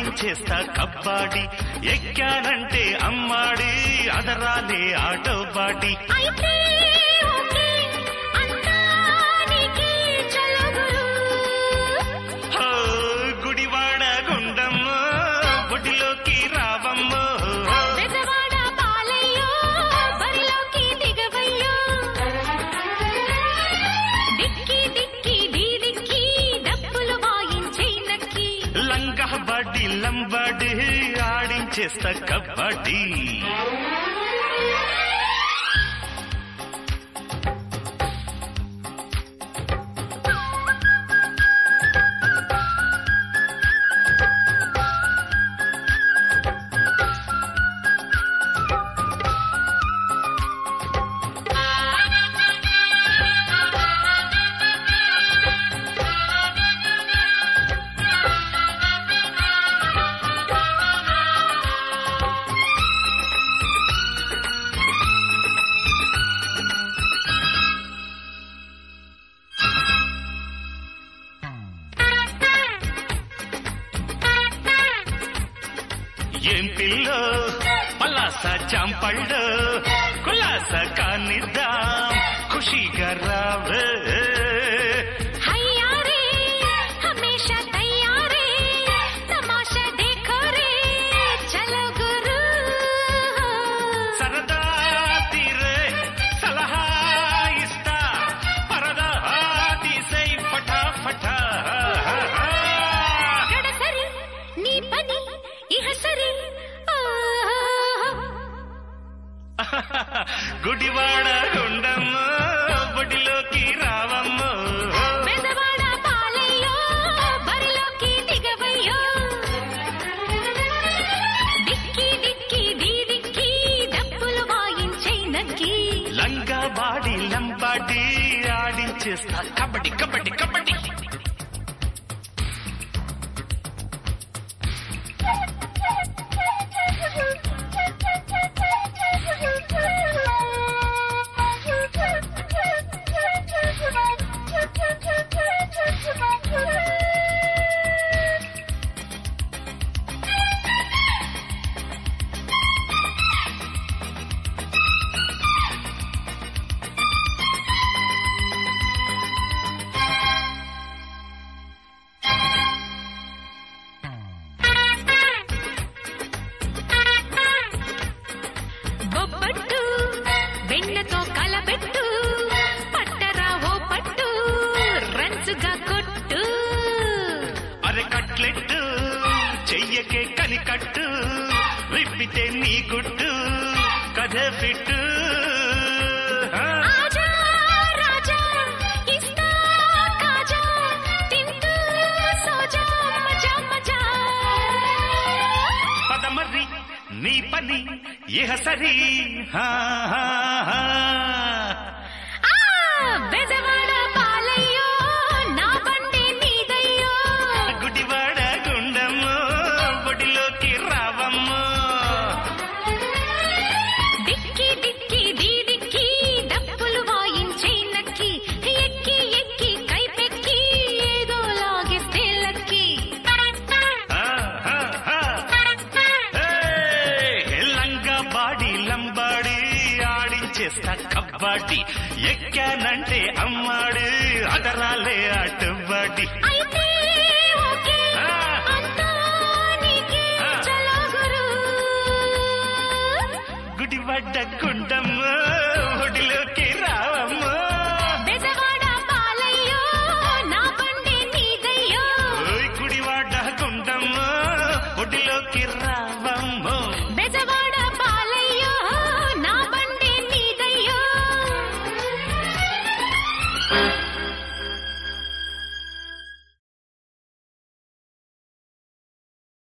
ఆడించేస్తా కబ్బాడి ఎక్కానంటే అమ్మాడి అదరాలే auto బాటి అయితే okay అంతా నీకే చలో గురు హో, గుడివాడ గుండమ్మ గుడిలోకి రావమ్మ పెదవాడ పాలయ్యో బరిలోకి దిగవయ్యో డిక్కి డిక్కి డీ డిక్కి డప్పులు వాయించే నక్కి లంగా బాడి లంబాడి ఆడించేస్తా కబడ్డీ ఏం పిల్లో పలాస చాంపళ్ళు కులాస కానిద్దాం ఖుషిగా రావే హయ్యా రే హమేషా తయారే తమాషా देखो రే చలో గురు సరదా తీరే సలహా ఇస్తా పరదా తీసై ఫటా ఫటా గడసరి నీ పని ఇహ సరి గుడివాడ గుండమ్మ బడిలోకి రావమ్మ పెదవాడ పాలయ్యో బరిలోకి దిగవయ్యో డిక్కి డిక్కి డీ డిక్కి డప్పులు వాయించే నక్కి లంగా బాడి లంబాడి ఆడించేస్తా కబడ్డీ కబడ్డీ కబడ్డీ బొబ్బట్టు వెన్నతో కలబెట్టు పట్టరా ఓ పట్టు రంచుగా కొట్టు అరే కట్లెట్టు చెయ్యకే కనికట్టు విప్పితే నీ గుట్టు కథ ఫిట్టు ఆ, ఆజా రాజా ఇస్తా కాజా తింటూ సోజా మజా మజా పదమర్రి నీ పని ఇహ సరి హా, హా, హా. ఆ బెదవాడ పాలయ్యో నా బండి నీదయ్యో గుడివాడ గుండమ్మ బడిలోకి రావమ్మ డిక్కి డిక్కి డీ డిక్కి డప్పులు వాయించే నక్కి ఎక్కి ఎక్కి కైపెక్కి ఏదో లాగిస్తే లక్కి ఆ, హా, హా. ఏయ్, లంగా బాడి లంబాడి ఆడించేస్తా కబ్బాడి ఎక్కానంటే అమ్మాడు అదరాలే అటుబాడి అయితే ఓకే ఆ. అంతా నీకే ఆ. చలో గురు గుడివడ్డ గుండమ్మ ఒడిలోకి రావమ్మ బెదవాడ పాలయ్యో నా బండి నీదయ్యో ఓయ్ గుడివాడ గుండమ్మ ఒడిలోకి రా